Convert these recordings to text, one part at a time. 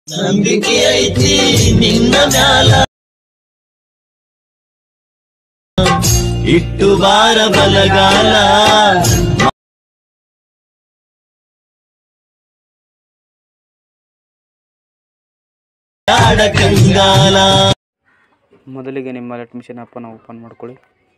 ನಂಬಿಕೆ ಐತಿ ನಿನ್ನ ಮ್ಯಾಲ ಇಟ್ಟು ಬಾರ ಬಲಗಾಲ ಆಡ ಕಂಗಾಲ ಮೊದಲಿಗೆ ನಿಮ್ಮ ಅಲರ್ಟ್ ಮಿಷನ್ ಆ್ಯಪನ್ನು ಓಪನ್ ಮಾಡ್ಕೊಳ್ಳಿ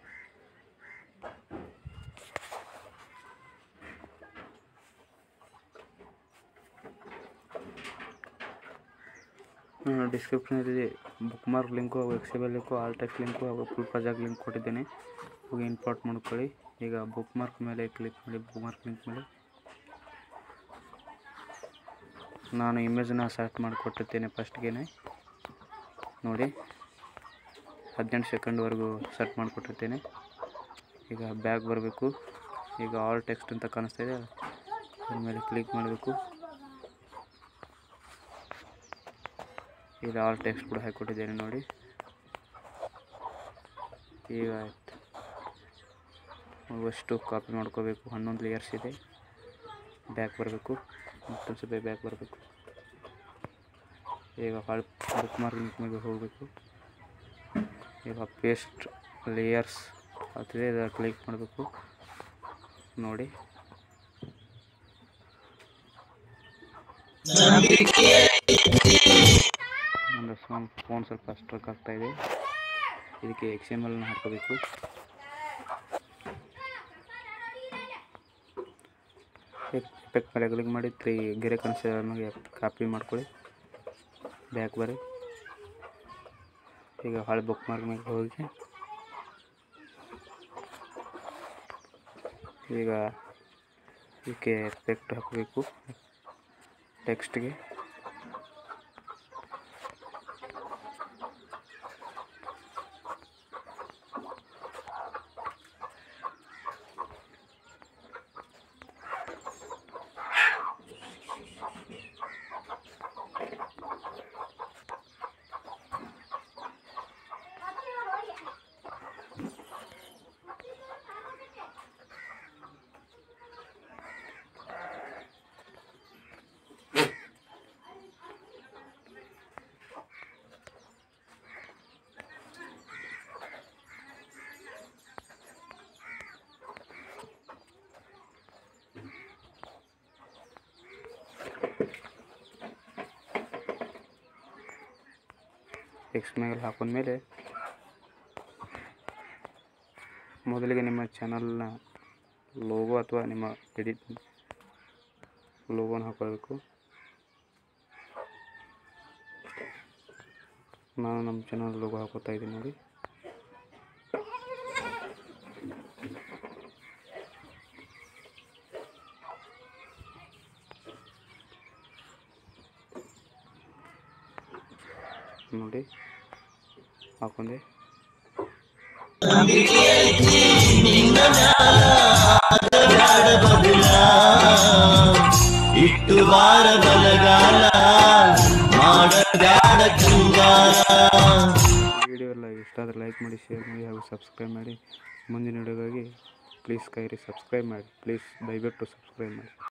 ಡಿಸ್ಕ್ರಿಪ್ಷನಲ್ಲಿ ಬುಕ್ ಮಾರ್ಕ್ ಲಿಂಕು ಹಾಗೂ ಎಕ್ಸಿಬಲ್ ಲಿಂಕು ಆಲ್ ಟೆಕ್ಸ್ ಲಿಂಕು ಹಾಗೂ ಫುಲ್ ಪ್ರಾಜೆಕ್ಟ್ ಲಿಂಕ್ ಕೊಟ್ಟಿದ್ದೇನೆ ಹೋಗಿ ಇಂಪೋರ್ಟ್ ಮಾಡ್ಕೊಳ್ಳಿ ಈಗ ಬುಕ್ ಮಾರ್ಕ್ ಮೇಲೆ ಕ್ಲಿಕ್ ಮಾಡಿ ಬುಕ್ ಮಾರ್ಕ್ ಲಿಂಕ್ ಮೇಲೆ ನಾನು ಇಮೇಜನ್ನ ಸೆಲೆಕ್ಟ್ ಮಾಡಿಕೊಟ್ಟಿದ್ದೇನೆ ಫಸ್ಟ್ಗೆ ನೋಡಿ ಹದಿನೆಂಟು ಸೆಕೆಂಡ್ವರೆಗೂ ಸೆಟ್ ಮಾಡಿಕೊಟ್ಟಿರ್ತೇನೆ ಈಗ ಬ್ಯಾಗ್ ಬರಬೇಕು ಈಗ ಆಲ್ ಟೆಕ್ಸ್ಟ್ ಅಂತ ಕಾಣಿಸ್ತಾ ಇದೆ ಅದ್ರ ಮೇಲೆ ಕ್ಲಿಕ್ ಮಾಡಬೇಕು ಈಗ ಆಲ್ ಟೆಕ್ಸ್ಟ್ ಕೂಡ ಹಾಕಿಕೊಟ್ಟಿದ್ದೇನೆ ನೋಡಿ ಈಗ ಆಯ್ತು ಅಷ್ಟು ಕಾಪಿ ಮಾಡ್ಕೋಬೇಕು ಹನ್ನೊಂದು ಲೇಯರ್ಸ್ ಇದೆ ಬ್ಯಾಕ್ ಬರಬೇಕು ಮತ್ತೊಂದು ಸ್ವಲ್ಪ ಬ್ಯಾಕ್ ಬರಬೇಕು ಈಗ ಹಾಳು ಬುಕ್ ಮಾರ್ಕ್ ಮೇಲೆ ಹೋಗಬೇಕು ಈಗ ಪೇಸ್ಟ್ ಲೇಯರ್ಸ್ ಆಗ್ತಿದೆ ಇದರ ಕ್ಲಿಕ್ ಮಾಡಬೇಕು ನೋಡಿ ಒಂದು ಸ್ವಲ್ಪ ಫೋನ್ ಸ್ವಲ್ಪ ಸ್ಟ್ರಕ್ ಆಗ್ತಾ ಇದೆ ಇದಕ್ಕೆ ಎಕ್ಸ್ ಎಮ್ ಎಲ್ನ ಹಾಕೋಬೇಕು ಎಫೆಕ್ಟ್ ಮೇಲೆ ಕ್ಲಿಕ್ ಮಾಡಿ ತ್ರೀ ಗೆರೆ ಕನ್ಸಿಡರ್ನಾಗೆ ಕಾಪಿ ಮಾಡ್ಕೊಳ್ಳಿ ಬ್ಯಾಕ್ ಬರ್ರಿ ಈಗ ಹಳೆ ಬುಕ್ ಮಾರ್ಕ್ ಮೇಲೆ ಹೋಗಿ ಈಗ ಇದಕ್ಕೆ ಎಫೆಕ್ಟ್ ಹಾಕಬೇಕು ಟೆಕ್ಸ್ಟ್ಗೆ ಟೆಕ್ಸ್ಟ್ ಮೇಲೆ ಹಾಕೊಂಡ್ಮೇಲೆ ಮೊದಲಿಗೆ ನಿಮ್ಮ ಚಾನಲ್ನ ಲೋಗೋ ಅಥವಾ ನಿಮ್ಮ ಎಡಿಟ್ ಲೋಗೋನ ಹಾಕೋಬೇಕು ನಾನು ನಮ್ಮ ಚಾನಲ್ ಲೋಗೋ ಹಾಕೋತಾ ಇದ್ದೀನಿ ನೋಡಿ ನೋಡಿ ಹಾಕೊಂಡೆ ಇಟ್ಟು ಬಾರ ಬಲಗಾಲ ಮಾಡಬ್ಯಾಡ ಕಂಗಾಲ ವಿಡಿಯೋ ಎಲ್ಲ ಇಷ್ಟ ಆದರೆ ಲೈಕ್ ಮಾಡಿ ಶೇರ್ ಮಾಡಿ ಹಾಗೂ ಸಬ್ಸ್ಕ್ರೈಬ್ ಮಾಡಿ ಮುಂದಿನ ವಿಡಿಯೋಗಾಗಿ ಪ್ಲೀಸ್ ಕೈರಿ ಸಬ್ಸ್ಕ್ರೈಬ್ ಮಾಡಿ ಪ್ಲೀಸ್ ದಯವಿಟ್ಟು ಸಬ್ಸ್ಕ್ರೈಬ್ ಮಾಡಿ